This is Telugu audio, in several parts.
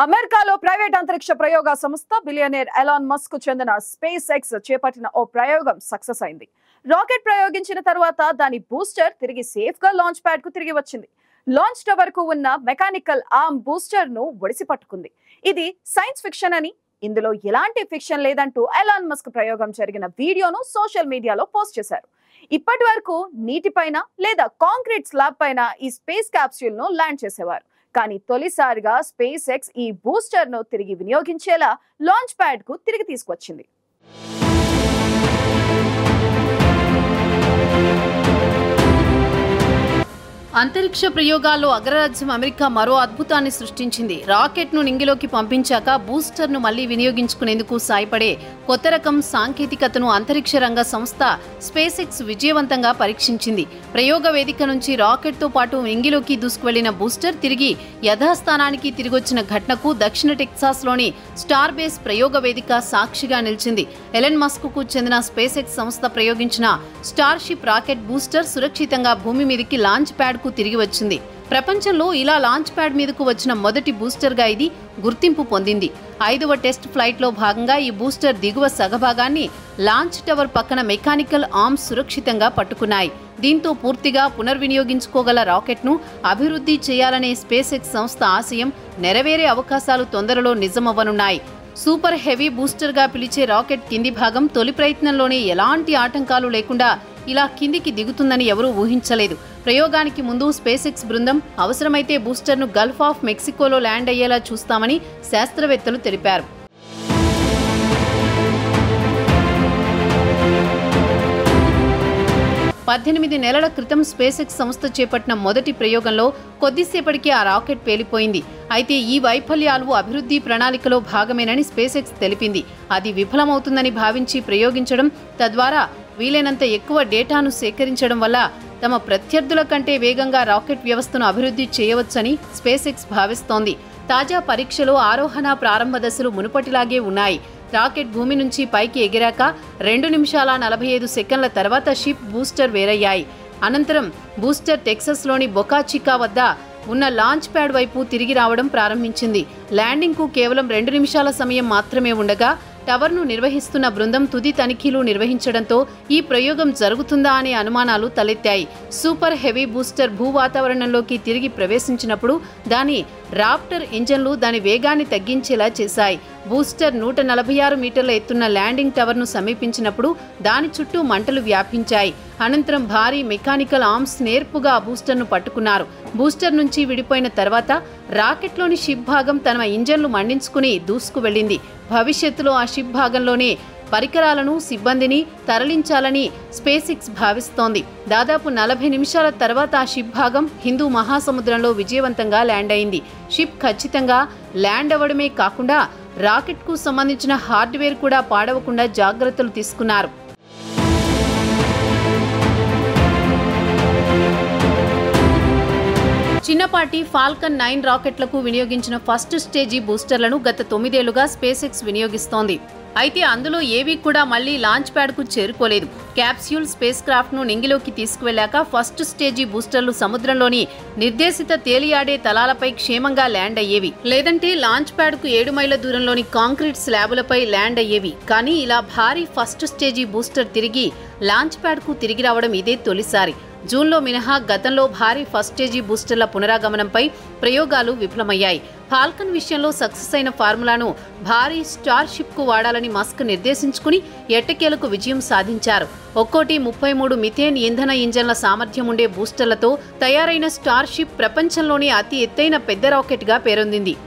అమెరికాలో ప్రైవేట్ అంతరిక్ష ప్రయోగ సంస్థ బిలియనేర్ ఎలాన్ మస్క్ కు చెందిన స్పేస్ ఎక్స్ చేపట్టిన ఓ ప్రయోగం సక్సెస్ అయింది రాకెట్ ప్రయోగించిన తర్వాత దాని బూస్టర్ తిరిగి సేఫ్ గా లాంచ్ ప్యాడ్ కు తిరిగి వచ్చింది లాంచ్ టవర్ కు ఉన్న మెకానికల్ ఆర్మ్ బూస్టర్ ను ఒడిసి పట్టుకుంది ఇది సైన్స్ ఫిక్షన్ అని ఇందులో ఎలాంటి ఫిక్షన్ లేదంటూ ఎలాన్ మస్క్ ప్రయోగం జరిగిన వీడియోను సోషల్ మీడియాలో పోస్ట్ చేశారు ఇప్పటి వరకు నీటిపైన లేదా కాంక్రీట్ స్లాబ్ పైన ఈ స్పేస్ క్యాప్సూల్ ను ల్యాండ్ చేసేవారు కానీ తొలిసారిగా స్పేస్ ఎక్స్ ఈ బూస్టర్ ను తిరిగి వినియోగించేలా లాంచ్ ప్యాడ్ కు తిరిగి తీసుకొచ్చింది అంతరిక్ష ప్రయోగాల్లో అగ్రరాజ్యం అమెరికా మరో అద్భుతాన్ని సృష్టించింది రాకెట్ను నింగిలోకి పంపించాక బూస్టర్ను మళ్లీ వినియోగించుకునేందుకు సాయపడే కొత్త రకం సాంకేతికతను అంతరిక్ష రంగ సంస్థ స్పేస్ ఎక్స్ విజయవంతంగా పరీక్షించింది ప్రయోగ వేదిక నుంచి రాకెట్తో పాటు నింగిలోకి దూసుకువెళ్లిన బూస్టర్ తిరిగి యథాస్థానానికి తిరిగొచ్చిన ఘటనకు దక్షిణ టెక్సాస్లోని స్టార్ బేస్ ప్రయోగ వేదిక సాక్షిగా నిలిచింది ఎలెన్ మస్క్ కు చెందిన స్పేస్ ఎక్స్ సంస్థ ప్రయోగించిన స్టార్ షిప్ రాకెట్ బూస్టర్ సురక్షితంగా భూమి మీదకి లాంచ్ ప్యాడ్ కు తిరిగి వచ్చింది ప్రపంచంలో ఇలా లాంచ్ ప్యాడ్ మీదకు వచ్చిన మొదటి బూస్టర్గా ఇది గుర్తింపు పొందింది ఐదవ టెస్ట్ ఫ్లైట్లో భాగంగా ఈ బూస్టర్ దిగువ సగభాగాన్ని లాంచ్ టవర్ పక్కన మెకానికల్ ఆర్మ్స్ సురక్షితంగా పట్టుకున్నాయి దీంతో పూర్తిగా పునర్వినియోగించుకోగల రాకెట్ను అభివృద్ధి చేయాలనే స్పేస్ ఎక్స్ సంస్థ ఆశయం నెరవేరే అవకాశాలు తొందరలో నిజమవ్వనున్నాయి సూపర్ హెవీ బూస్టర్గా పిలిచే రాకెట్ కింది భాగం తొలి ప్రయత్నంలోనే ఎలాంటి ఆటంకాలు లేకుండా ఇలా కిందికి దిగుతుందని ఎవరూ ఊహించలేదు ప్రయోగానికి ముందు స్పేస్ ఎక్స్ బృందం అవసరమైతే బూస్టర్ను గల్ఫ్ ఆఫ్ మెక్సికోలో ల్యాండ్ అయ్యేలా చూస్తామని శాస్త్రవేత్తలు తెలిపారు పద్దెనిమిది నెలల క్రితం స్పేస్ ఎక్స్ సంస్థ చేపట్టిన మొదటి ప్రయోగంలో కొద్దిసేపటికి ఆ రాకెట్ పేలిపోయింది అయితే ఈ వైఫల్యాలు అభివృద్ధి ప్రణాళికలో భాగమేనని స్పేస్ ఎక్స్ తెలిపింది అది విఫలమవుతుందని భావించి ప్రయోగించడం తద్వారా వీలైనంత ఎక్కువ డేటాను సేకరించడం వల్ల తమ ప్రత్యర్థుల కంటే వేగంగా రాకెట్ వ్యవస్థను అభివృద్ధి చేయవచ్చని స్పేస్ ఎక్స్ భావిస్తోంది తాజా పరీక్షలో ఆరోహణ ప్రారంభ దశలు మునుపటిలాగే ఉన్నాయి రాకెట్ భూమి నుంచి పైకి ఎగిరాక రెండు నిమిషాల నలభై ఐదు సెకండ్ల తర్వాత షిప్ బూస్టర్ వేరయ్యాయి అనంతరం బూస్టర్ టెక్సస్లోని బొకాచికా వద్ద ఉన్న లాంచ్ ప్యాడ్ వైపు తిరిగి రావడం ప్రారంభించింది ల్యాండింగ్కు కేవలం రెండు నిమిషాల సమయం మాత్రమే ఉండగా టవర్ను నిర్వహిస్తున్న బృందం తుది తనిఖీలు నిర్వహించడంతో ఈ ప్రయోగం జరుగుతుందా అనే అనుమానాలు తలెత్తాయి సూపర్ హెవీ బూస్టర్ భూ వాతావరణంలోకి తిరిగి ప్రవేశించినప్పుడు దాని రాప్టర్ ఇంజన్లు దాని వేగాన్ని తగ్గించేలా చేశాయి బూస్టర్ నూట నలభై ఆరు మీటర్ల ఎత్తున్న ల్యాండింగ్ టవర్ను సమీపించినప్పుడు దాని చుట్టూ మంటలు వ్యాపించాయి అనంతరం భారీ మెకానికల్ ఆర్మ్స్ నేర్పుగా ఆ బూస్టర్ను పట్టుకున్నారు బూస్టర్ నుంచి విడిపోయిన తర్వాత రాకెట్లోని షిప్ భాగం తన ఇంజన్లు మండించుకుని దూసుకు వెళ్ళింది భవిష్యత్తులో ఆ షిప్ భాగంలోనే పరికరాలను సిబ్బందిని తరలించాలని స్పేసిక్స్ భావిస్తోంది దాదాపు నలభై నిమిషాల తర్వాత ఆ షిప్ భాగం హిందూ మహాసముద్రంలో విజయవంతంగా ల్యాండ్ అయింది షిప్ ఖచ్చితంగా ల్యాండ్ అవ్వడమే కాకుండా రాకెట్కు సంబంధించిన హార్డ్వేర్ కూడా పాడవకుండా జాగ్రత్తలు తీసుకున్నారు చిన్నపాటి ఫాల్కన్ నైన్ రాకెట్లకు వినియోగించిన ఫస్ట్ స్టేజీ బూస్టర్లను గత తొమ్మిదేళ్లుగా స్పేస్ ఎక్స్ వినియోగిస్తోంది అయితే అందులో ఏవీ కూడా మళ్లీ లాంచ్ ప్యాడ్కు చేరుకోలేదు క్యాప్స్యూల్ స్పేస్ క్రాఫ్ట్ను నింగిలోకి తీసుకువెళ్లాక ఫస్ట్ స్టేజీ బూస్టర్లు సముద్రంలోని నిర్దేశిత తేలియాడే తలాలపై క్షేమంగా ల్యాండ్ అయ్యేవి లేదంటే లాంచ్ ప్యాడ్కు ఏడు మైళ్ళ దూరంలోని కాంక్రీట్ స్లాబులపై ల్యాండ్ అయ్యేవి కానీ ఇలా భారీ ఫస్ట్ స్టేజీ బూస్టర్ తిరిగి లాంచ్ ప్యాడ్కు తిరిగి రావడం ఇదే తొలిసారి జూన్లో మినహా గతంలో భారీ ఫస్ట్ స్టేజీ బూస్టర్ల పునరాగమనంపై ప్రయోగాలు విఫలమయ్యాయి ఫాల్కన్ విషయంలో సక్సెస్ అయిన ఫార్ములాను భారీ స్టార్ షిప్ కు వాడాలని మస్క్ నిర్దేశించుకుని ఎట్టకేలకు విజయం సాధించారు ఒక్కోటి ముప్పై మూడు మిథేన్ ఇంధన ఇంజన్ల సామర్థ్యం ఉండే బూస్టర్లతో తయారైన స్టార్ షిప్ ప్రపంచంలోనే అతి ఎత్తైన పెద్ద రాకెట్గా పేరొందింది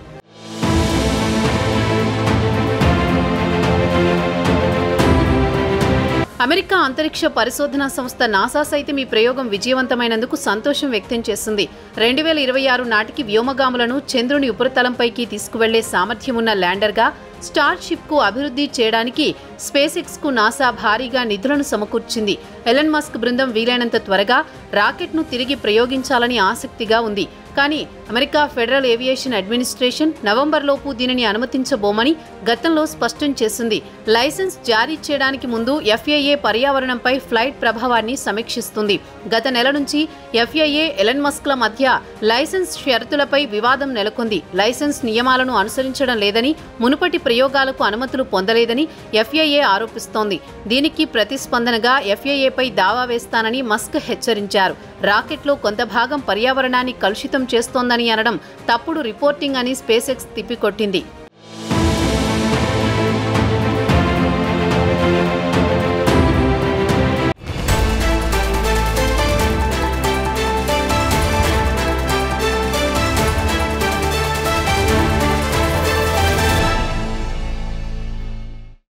అమెరికా అంతరిక్ష పరిశోధనా సంస్థ నాసా సైతం ఈ ప్రయోగం విజయవంతమైనందుకు సంతోషం వ్యక్తం చేస్తుంది రెండు వేల ఇరవై ఆరు నాటికి వ్యోమగాములను చంద్రుని ఉపరితలంపైకి తీసుకువెళ్లే సామర్థ్యం ఉన్న ల్యాండర్గా స్టార్ షిప్ కు అభివృద్ధి చేయడానికి స్పేస్ ఎక్స్ కు నాసా భారీగా నిధులను సమకూర్చింది ఎలన్ మస్క్ బృందం వీలైనంత త్వరగా రాకెట్ను తిరిగి ప్రయోగించాలని ఆసక్తిగా ఉంది కానీ అమెరికా ఫెడరల్ ఏవియేషన్ అడ్మినిస్ట్రేషన్ నవంబర్లోపు దీనిని అనుమతించబోమని గతంలో స్పష్టం చేసింది లైసెన్స్ జారీ చేయడానికి ముందు ఎఫ్ఏఏ పర్యావరణంపై ఫ్లైట్ ప్రభావాన్ని సమీక్షిస్తుంది గత నెల నుంచి ఎఫ్ఏఏ ఎలన్ మస్క్ల మధ్య లైసెన్స్ షరతులపై వివాదం నెలకొంది లైసెన్స్ నియమాలను అనుసరించడం లేదని మునుపటి ప్రయోగాలకు అనుమతులు పొందలేదని ఎఫ్ఏఏ ఆరోపిస్తోంది దీనికి ప్రతిస్పందనగా ఎఫ్ఏఏపై దావా వేస్తానని మస్క్ హెచ్చరించారు రాకెట్లో కొంత భాగం పర్యావరణాన్ని కలుషితం చేస్తోందని అనడం తప్పుడు రిపోర్టింగ్ అని స్పేస్ ఎక్స్ తిప్పికొట్టింది